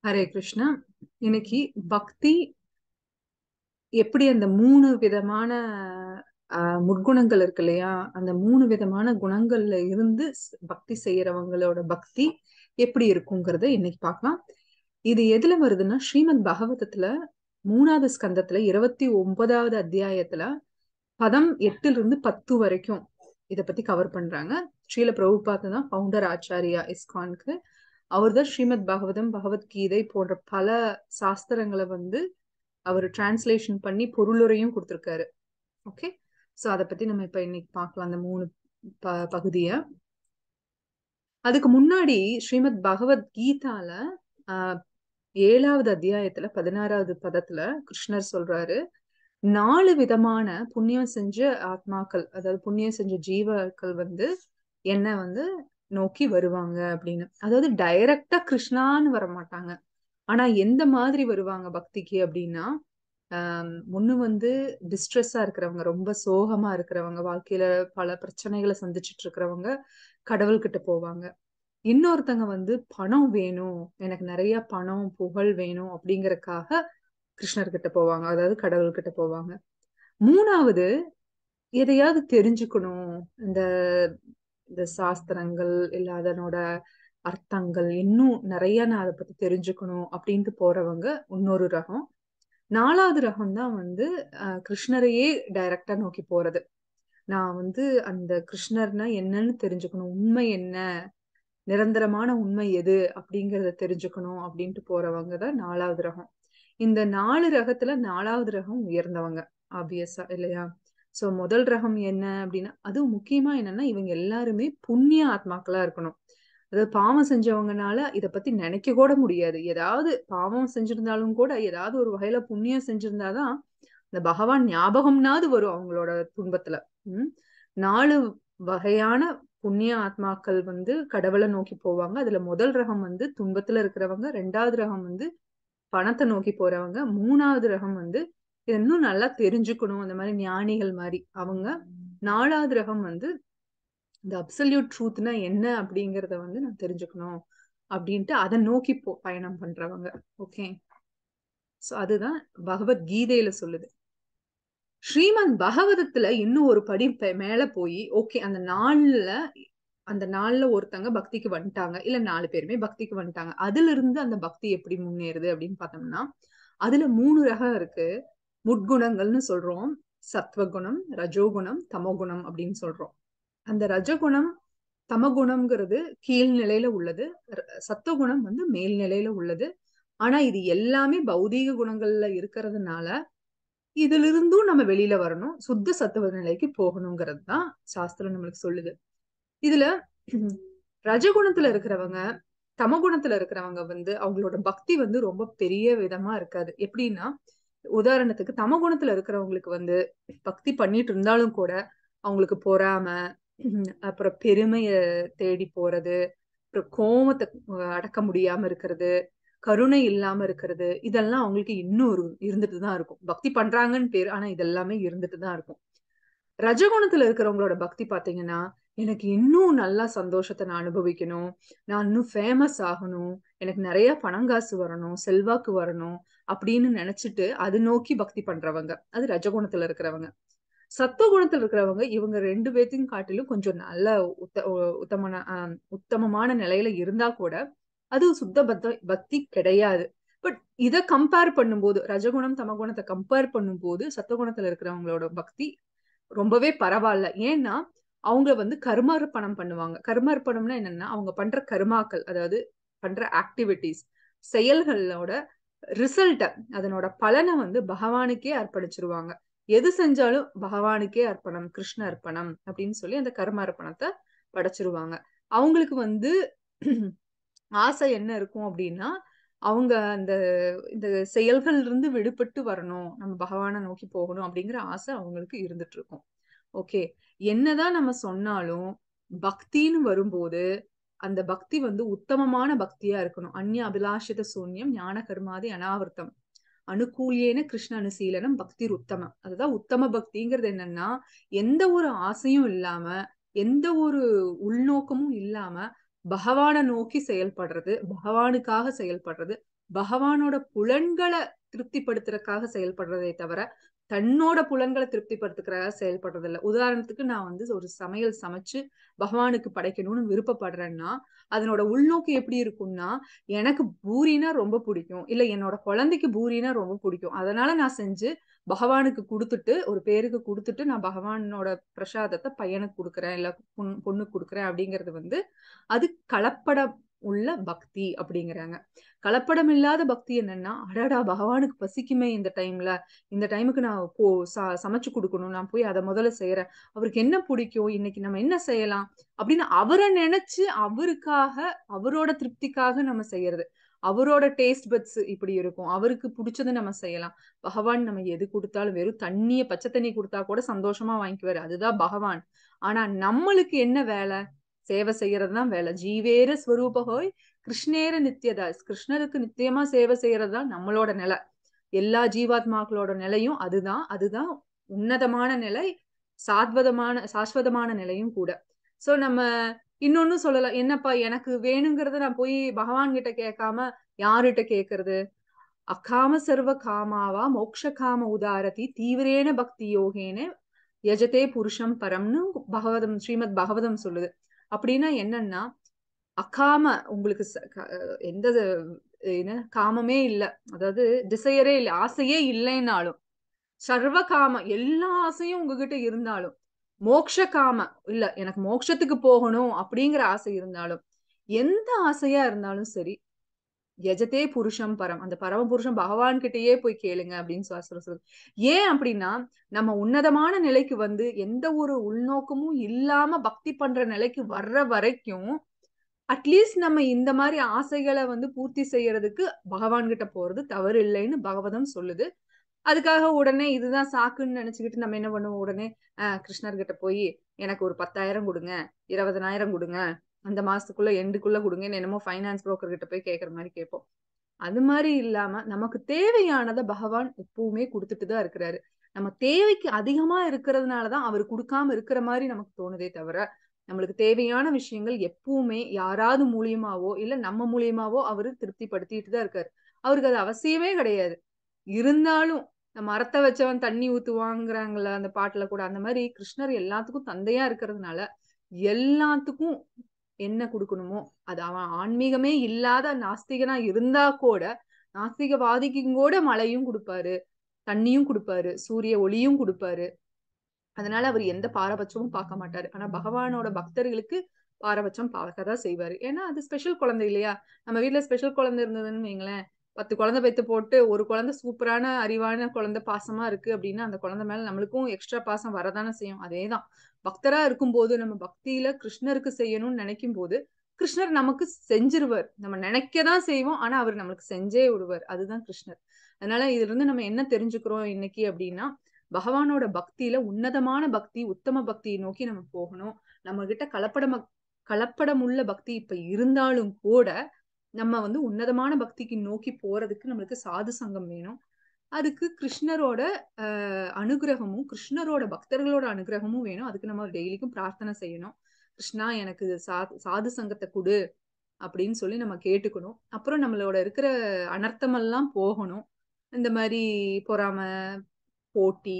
ஹரே கிருஷ்ணா இன்னைக்கு பக்தி எப்படி அந்த மூணு விதமான ஆஹ், முற்குணங்கள் இருக்கு இல்லையா அந்த மூணு விதமான குணங்கள்ல இருந்து ஸ்- பக்தி செய்யறவங்களோட பக்தி எப்படி இருக்குங்கிறத இன்னைக்கு பார்க்கலாம் இது எதுல வருதுன்னா ஸ்ரீமத் பகவதத்துல மூணாவது ஸ்கந்தத்துல இருபத்தி ஒன்பதாவது அத்தியாயத்துல பதம் எட்டுல இருந்து பத்து வரைக்கும் இத பத்தி கவர் பண்றாங்க ஸ்ரீல பிரபுபாத் தான் ஃபவுண்டர் ஆச்சாரியா இஸ்கான்க்கு அவர்தான் ஸ்ரீமத் பகவதம் பகவத்கீதை போன்ற பல சாஸ்திரங்களை வந்து அவர் டிரான்ஸ்லேஷன் பண்ணி பொருளுரையும் கொடுத்திருக்காரு ஓகே சோ அத பத்தி நம்ம இப்ப இன்னைக்கு பார்க்கலாம் அந்த மூணு ப பகுதிய அதுக்கு முன்னாடி ஸ்ரீமத் பகவத்கீதால ஆஹ் ஏழாவது அத்தியாயத்துல பதினாறாவது பதத்துல கிருஷ்ணர் சொல்றாரு நாலு விதமான புண்ணியம் செஞ்ச ஆத்மாக்கள் அதாவது புண்ணியம் செஞ்ச ஜீவர்கள் வந்து என்ன வந்து நோக்கி வருவாங்க அப்படின்னு அதாவது டைரக்டா கிருஷ்ணான்னு வர மாட்டாங்க ஆனா எந்த மாதிரி வருவாங்க பக்திக்கு அப்படின்னா ஆஹ் ஒண்ணு வந்து டிஸ்ட்ரெஸ்ஸா இருக்கிறவங்க ரொம்ப சோகமா இருக்கிறவங்க வாழ்க்கையில பல பிரச்சனைகளை சந்திச்சுட்டு இருக்கிறவங்க கடவுள்கிட்ட போவாங்க இன்னொருத்தங்க வந்து பணம் வேணும் எனக்கு நிறைய பணம் புகழ் வேணும் அப்படிங்கறக்காக கிருஷ்ணர்கிட்ட போவாங்க அதாவது கடவுள்கிட்ட போவாங்க மூணாவது எதையாவது தெரிஞ்சுக்கணும் இந்த இந்த சாஸ்திரங்கள் இல்ல அதனோட அர்த்தங்கள் இன்னும் நிறைய நான் அதை பத்தி தெரிஞ்சுக்கணும் அப்படின்ட்டு போறவங்க இன்னொரு ரகம் நாலாவது ரகம் தான் வந்து அஹ், கிருஷ்ணரையே டைரக்டா நோக்கி போறது நான் வந்து அந்த கிருஷ்ணர்னா என்னன்னு தெரிஞ்சுக்கணும் உண்மை என்ன நிரந்தரமான உண்மை எது அப்படிங்கறத தெரிஞ்சுக்கணும் அப்படின்ட்டு போறவங்க தான் நாலாவது ரகம் இந்த நாலு ரகத்துல நாலாவது ரகம் உயர்ந்தவங்க ஆப்வியஸா இல்லையா சோ முதல் ரகம் என்ன அப்படின்னா அதுவும் முக்கியமா என்னன்னா இவங்க எல்லாருமே புண்ணிய ஆத்மாக்களா இருக்கணும் அதாவது பாவம் செஞ்சவங்கனால இத பத்தி நினைக்க கூட முடியாது ஏதாவது பாவம் செஞ்சிருந்தாலும் கூட ஏதாவது ஒரு வகையில புண்ணியம் செஞ்சிருந்தாதான் இந்த பகவான் ஞாபகம்னாவது வரும் அவங்களோட துன்பத்துல உம் நாலு வகையான புண்ணிய ஆத்மாக்கள் வந்து கடவுளை நோக்கி போவாங்க அதுல முதல் ரகம் வந்து துன்பத்துல இருக்கிறவங்க ரெண்டாவது ரகம் வந்து பணத்தை நோக்கி போறவங்க மூணாவது ரகம் வந்து இதை இன்னும் நல்லா தெரிஞ்சுக்கணும் அந்த மாதிரி ஞானிகள் மாதிரி அவங்க நாலாவது ரகம் வந்து இந்த அப்சல்யூட் ட்ரூத்னா என்ன அப்படிங்கறத வந்து நான் தெரிஞ்சுக்கணும் அப்படின்ட்டு அதை நோக்கி போ பயணம் பண்றவங்க ஓகே சோ அதுதான் பகவத்கீதையில சொல்லுது ஸ்ரீமத் பகவதத்துல இன்னும் ஒரு படி பே- மேல போய் ஓகே அந்த நாள்ல அந்த நாள்ல ஒருத்தங்க பக்திக்கு வந்துட்டாங்க இல்ல நாலு பேருமே பக்திக்கு வந்துட்டாங்க அதுல இருந்து அந்த பக்தி எப்படி முன்னேறுது அப்படின்னு பார்த்தோம்னா அதுல மூணு ரகம் இருக்கு முட்குணங்கள்னு சொல்றோம் சத்வகுணம் ரஜோகுணம் தமோகுணம் அப்படின்னு சொல்றோம் அந்த ரஜகுணம் தமகுணம்ங்கிறது கீழ்நிலையில உள்ளது ர- சத்துவகுணம் வந்து மேல்நிலையில உள்ளது ஆனா இது எல்லாமே பௌதீக குணங்கள்ல இருக்கிறதுனால இதுல இருந்தும் நம்ம வெளியில வரணும் சுத்த சத்துவ நிலைக்கு போகணுங்கிறது தான் சாஸ்திரம் நம்மளுக்கு சொல்லுது இதுல ரஜகுணத்துல இருக்கிறவங்க தமகுணத்துல இருக்கிறவங்க வந்து அவங்களோட பக்தி வந்து ரொம்ப பெரிய விதமா இருக்காது எப்படின்னா உதாரணத்துக்கு தமகுணத்துல இருக்கிறவங்களுக்கு வந்து பக்தி பண்ணிட்டு இருந்தாலும் கூட அவங்களுக்கு பொறாம உம் அப்புறம் பெருமைய தேடி போறது அப்புறம் கோவத்தை அஹ், அடக்க முடியாம இருக்கிறது கருணை இல்லாம இருக்கிறது இதெல்லாம் அவங்களுக்கு இன்னும் ஒரு இருந்துட்டு தான் இருக்கும் பக்தி பண்றாங்கன்னு பேரு ஆனா இதெல்லாமே இருந்துட்டு தான் இருக்கும் ரஜகுணத்துல இருக்கிறவங்களோட பக்தி பாத்தீங்கன்னா எனக்கு இன்னும் நல்லா சந்தோஷத்தை நான் அனுபவிக்கணும் நான் இன்னும் ஃபேமஸ் ஆகணும் எனக்கு நிறைய பணங்காசு வரணும் செல்வாக்கு வரணும் அப்படின்னு நினைச்சிட்டு அது நோக்கி பக்தி பண்றவங்க அது ரஜகுணத்துல இருக்கிறவங்க சத்துவகுணத்துல இருக்கிறவங்க இவங்க ரெண்டு பேர்த்தையும் காட்டிலும் கொஞ்சம் நல்ல உத்த உத்தமன ஆஹ் உத்தமமான நிலையில இருந்தா கூட அது சுத்த பக்த பக்தி கிடையாது பட் இத கம்பேர் பண்ணும்போது ரஜகுணம் தமகுணத்தை கம்பேர் பண்ணும்போது சத்துவகுணத்துல இருக்கிறவங்களோட பக்தி ரொம்பவே பரவாயில்ல ஏன்னா அவங்க வந்து கர்மார்ப்பணம் பண்ணுவாங்க கர்மார்ப்பணம்னா என்னன்னா அவங்க பண்ற கர்மாக்கள் அதாவது பண்ற ஆக்டிவிட்டிஸ் செயல்களோட ரிசல்ட்ட அதனோட பலனை வந்து பகவானுக்கே அர்ப்பணிச்சிருவாங்க எது செஞ்சாலும் பகவானுக்கே அர்ப்பணம் கிருஷ்ண அர்ப்பணம் அப்படின்னு சொல்லி அந்த கர்ம அர்ப்பணத்தை படைச்சிருவாங்க அவங்களுக்கு வந்து ஆசை என்ன இருக்கும் அப்படின்னா அவங்க அந்த இந்த செயல்கள் இருந்து விடுபட்டு வரணும் நம்ம பகவானை நோக்கி போகணும் அப்படிங்கிற ஆசை அவங்களுக்கு இருந்துட்டு இருக்கும் ஓகே என்னதான் நம்ம சொன்னாலும் பக்தின்னு வரும்போது அந்த பக்தி வந்து உத்தமமான பக்தியா இருக்கணும் அந்நிய அபிலாஷித சூன்யம் ஞான கர்மாதி அனாவர்த்தம் அனுகூலியேன கிருஷ்ண அனுசீலனம் பக்தி உத்தமம் அதுதான் உத்தம பக்திங்கிறது என்னன்னா எந்த ஒரு ஆசையும் இல்லாம எந்த ஒரு உள்நோக்கமும் இல்லாம பகவானை நோக்கி செயல்படுறது பகவானுக்காக செயல்படுறது பகவானோட புலன்களை திருப்திப்படுத்துறதுக்காக செயல்படுறதே தவிர தன்னோட புலன்களை திருப்திப்படுத்துறதுக்காக செயல்படுறது இல்ல உதாரணத்துக்கு நான் வந்து ஒரு சமையல் சமைச்சு பகவானுக்கு படைக்கணும்னு விருப்பப்படுறேன்னா அதனோட உள்நோக்கு எப்படி இருக்கும்னா எனக்கு பூரினா ரொம்ப பிடிக்கும் இல்ல என்னோட குழந்தைக்கு பூரினா ரொம்ப பிடிக்கும் அதனால நான் செஞ்சு பகவானுக்கு கொடுத்துட்டு ஒரு பேருக்கு கொடுத்துட்டு நான் பகவானோட பிரசாதத்தை பையனுக்கு கொடுக்குறேன் இல்ல பொண் பொண்ணுக்கு கொடுக்குறேன் அப்படிங்கிறது வந்து அது கலப்படம் உள்ள பக்தி அப்படிங்கிறாங்க கலப்படம் இல்லாத பக்தி என்னன்னா அடடா பகவானுக்கு பசிக்குமே இந்த டைம்ல இந்த டைமுக்கு நான் போ ச சமைச்சு கொடுக்கணும் நான் போய் அதை முதல்ல செய்யறேன் அவருக்கு என்ன பிடிக்கும் இன்னைக்கு நம்ம என்ன செய்யலாம் அப்படின்னு அவரை நினைச்சு அவருக்காக அவரோட திருப்திக்காக நம்ம செய்யறது அவரோட டேஸ்ட் பட்ஸ் இப்படி இருக்கும் அவருக்கு பிடிச்சதை நம்ம செய்யலாம் பகவான் நம்ம எது கொடுத்தாலும் வெறும் தண்ணிய பச்சை தண்ணி கொடுத்தா கூட சந்தோஷமா வாங்கிக்குவாரு அதுதான் பகவான் ஆனா நம்மளுக்கு என்ன வேலை சேவை செய்யறது தான் வேலை ஜீவேர ஸ்வரூபகோய் கிருஷ்ணேர நித்தியதாஸ் கிருஷ்ணருக்கு நித்தியமா சேவை செய்யறது தான் நம்மளோட நிலை எல்லா ஜீவாத்மாக்களோட நிலையும் அதுதான் அதுதான் உன்னதமான நிலை சாத்வதமான சாஸ்வதமான நிலையும் கூட சோ நம்ம இன்னொன்னு சொல்லலாம் என்னப்பா எனக்கு வேணுங்கிறத நான் போய் பகவான் கிட்ட கேட்காம யார்கிட்ட கேக்குறது அகாம சர்வ காமாவா மோக்ஷ காம உதாரதி தீவிரேன பக்தி யோகேன யஜதே புருஷம் பரம்னு பகவதம் ஸ்ரீமத் பகவதம் சொல்லுது அப்படின்னா என்னன்னா அகாம உங்களுக்கு எந்த என்ன காமமே இல்ல அதாவது டிசையரே இல்ல ஆசையே இல்லைன்னாலும் சர்வ காம எல்லா ஆசையும் உங்ககிட்ட இருந்தாலும் மோக்ஷ காம இல்ல எனக்கு மோட்சத்துக்கு போகணும் அப்படிங்கிற ஆசை இருந்தாலும் எந்த ஆசையா இருந்தாலும் சரி எஜதே புருஷம் பரம் அந்த பரம புருஷம் பகவான் கிட்டயே போய் கேளுங்க அப்படின்னு சொல்றது ஏன் அப்படின்னா நம்ம உன்னதமான நிலைக்கு வந்து எந்த ஒரு உள்நோக்கமும் இல்லாம பக்தி பண்ற நிலைக்கு வர்ற வரைக்கும் அட்லீஸ்ட் நம்ம இந்த மாதிரி ஆசைகளை வந்து பூர்த்தி செய்யறதுக்கு பகவான் கிட்ட போறது தவறு இல்லைன்னு பகவதம் சொல்லுது அதுக்காக உடனே இதுதான் சாக்குன்னு நினைச்சுக்கிட்டு நம்ம என்ன பண்ணுவோம் உடனே ஆஹ் கிருஷ்ணர்கிட்ட போய் எனக்கு ஒரு பத்தாயிரம் கொடுங்க இருபதனாயிரம் கொடுங்க அந்த மாசத்துக்குள்ள எண்டுக்குள்ள கொடுங்கன்னு என்னமோ ஃபைனான்ஸ் புரோக்கர் கிட்ட போய் கேட்கற மாதிரி கேட்போம் அது மாதிரி இல்லாம நமக்கு தேவையானதை பகவான் எப்பவுமே கொடுத்துட்டு தான் இருக்கிறாரு நம்ம தேவைக்கு அதிகமா இருக்கிறதுனாலதான் அவர் கொடுக்காம இருக்கிற மாதிரி நமக்கு தோணுதே தவிர நம்மளுக்கு தேவையான விஷயங்கள் எப்பவுமே யாராவது மூலியமாவோ இல்ல நம்ம மூலியமாவோ அவரு திருப்திப்படுத்திட்டு தான் இருக்காரு அவருக்கு அது அவசியமே கிடையாது இருந்தாலும் நம்ம மரத்தை வச்சவன் தண்ணி ஊத்துவாங்கிறாங்கல்ல அந்த பாட்டுல கூட அந்த மாதிரி கிருஷ்ணர் எல்லாத்துக்கும் தந்தையா இருக்கிறதுனால எல்லாத்துக்கும் என்ன கொடுக்கணுமோ அது அவன் ஆன்மீகமே இல்லாத நாஸ்திகனா இருந்தா கூட நாஸ்திகவாதிக்கும் கூட மழையும் கொடுப்பாரு தண்ணியும் கொடுப்பாரு சூரிய ஒளியும் கொடுப்பாரு அதனால அவர் எந்த பாரபட்சமும் பார்க்க மாட்டாரு ஆனா பகவானோட பக்தர்களுக்கு பாரபட்சம் பார்க்கதான் செய்வாரு ஏன்னா அது ஸ்பெஷல் குழந்தை இல்லையா நம்ம வீட்டுல ஸ்பெஷல் குழந்தை இருந்ததுன்னு வைங்களேன் பத்து குழந்தை பெத்து போட்டு ஒரு குழந்தை சூப்பரான அறிவான குழந்தை பாசமா இருக்கு அப்படின்னா அந்த குழந்தை மேல நம்மளுக்கும் எக்ஸ்ட்ரா பாசம் வரதானே செய்யும் அதேதான் பக்தரா இருக்கும்போது நம்ம பக்தியில கிருஷ்ணருக்கு செய்யணும்னு நினைக்கும் போது கிருஷ்ணர் நமக்கு செஞ்சிருவார் நம்ம நினைக்கதான் செய்வோம் ஆனா அவர் நம்மளுக்கு செஞ்சே விடுவார் அதுதான் கிருஷ்ணர் அதனால இதுல இருந்து நம்ம என்ன தெரிஞ்சுக்கிறோம் இன்னைக்கு அப்படின்னா பகவானோட பக்தியில உன்னதமான பக்தி உத்தம பக்தியை நோக்கி நம்ம போகணும் நம்ம கிட்ட கலப்படம் கலப்படம் உள்ள பக்தி இப்ப இருந்தாலும் கூட நம்ம வந்து உன்னதமான பக்திக்கு நோக்கி போறதுக்கு நம்மளுக்கு சாது சங்கம் வேணும் அதுக்கு கிருஷ்ணரோட அஹ் அனுகிரகமும் கிருஷ்ணரோட பக்தர்களோட அனுகிரகமும் வேணும் அதுக்கு நம்ம டெய்லிக்கும் பிரார்த்தனை செய்யணும் கிருஷ்ணா எனக்கு சா சாது சங்கத்தை கொடு அப்படின்னு சொல்லி நம்ம கேட்டுக்கணும் அப்புறம் நம்மளோட இருக்கிற அனர்த்தமெல்லாம் போகணும் இந்த மாதிரி பொறாம போட்டி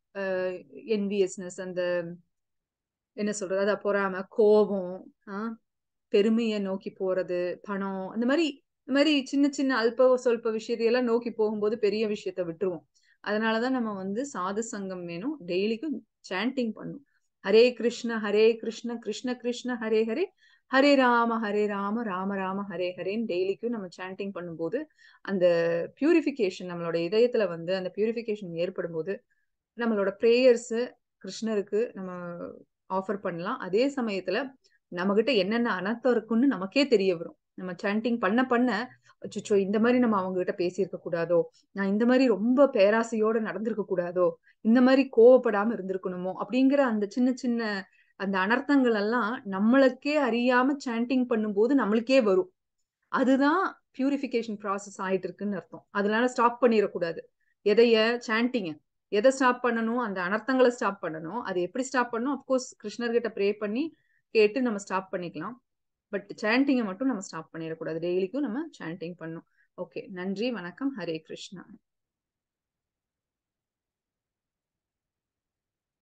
என்விஎஸ்னஸ் அந்த என்ன சொல்றது அத பொறாம கோபம் ஆஹ் பெருமையை நோக்கி போறது பணம் அந்த மாதிரி இந்த மாதிரி சின்ன சின்ன அல்ப சொல்ப விஷயத்தையெல்லாம் நோக்கி போகும்போது பெரிய விஷயத்த விட்டுருவோம் அதனாலதான் நம்ம வந்து சாது சங்கம் வேணும் டெய்லிக்கும் சாண்டிங் பண்ணும் ஹரே கிருஷ்ண ஹரே கிருஷ்ண கிருஷ்ண கிருஷ்ண ஹரே ஹரே ஹரே ராம ஹரே ராம ராம ராம ஹரே ஹரேன்னு டெய்லிக்கும் நம்ம சாண்டிங் பண்ணும்போது அந்த பியூரிஃபிகேஷன் நம்மளோட இதயத்துல வந்து அந்த பியூரிஃபிகேஷன் ஏற்படும் போது நம்மளோட ப்ரேயர்ஸ் கிருஷ்ணருக்கு நம்ம ஆஃபர் பண்ணலாம் அதே சமயத்துல நம்ம கிட்ட என்னென்ன அனர்த்தம் இருக்குன்னு நமக்கே தெரிய வரும் நம்ம சாண்டிங் பண்ண பண்ண அச்சோ இந்த மாதிரி நம்ம அவங்க கிட்ட பேசியிருக்க கூடாதோ நான் இந்த மாதிரி ரொம்ப பேராசையோட நடந்திருக்க கூடாதோ இந்த மாதிரி கோவப்படாம இருந்திருக்கணுமோ அப்படிங்கிற அந்த சின்ன சின்ன அந்த அனர்த்தங்கள் எல்லாம் நம்மளுக்கே அறியாம சாண்டிங் பண்ணும்போது நம்மளுக்கே வரும் அதுதான் பியூரிஃபிகேஷன் ப்ராசஸ் ஆயிட்டு இருக்குன்னு அர்த்தம் அதனால ஸ்டாப் பண்ணிடக்கூடாது எதைய சாண்டிங்க எதை ஸ்டாப் பண்ணணும் அந்த அனர்த்தங்களை ஸ்டாப் பண்ணணும் அது எப்படி ஸ்டாப் பண்ணணும் அப்கோர்ஸ் கிருஷ்ணர்கிட்ட ப்ரே பண்ணி கேட்டு நம்ம ஸ்டாப் பண்ணிக்கலாம் பட் சாண்டிங்கை மட்டும் நம்ம ஸ்டாப் பண்ணிடக்கூடாது டெய்லிக்கும் நம்ம சாண்டிங் பண்ணும் ஓகே நன்றி வணக்கம் ஹரே கிருஷ்ணா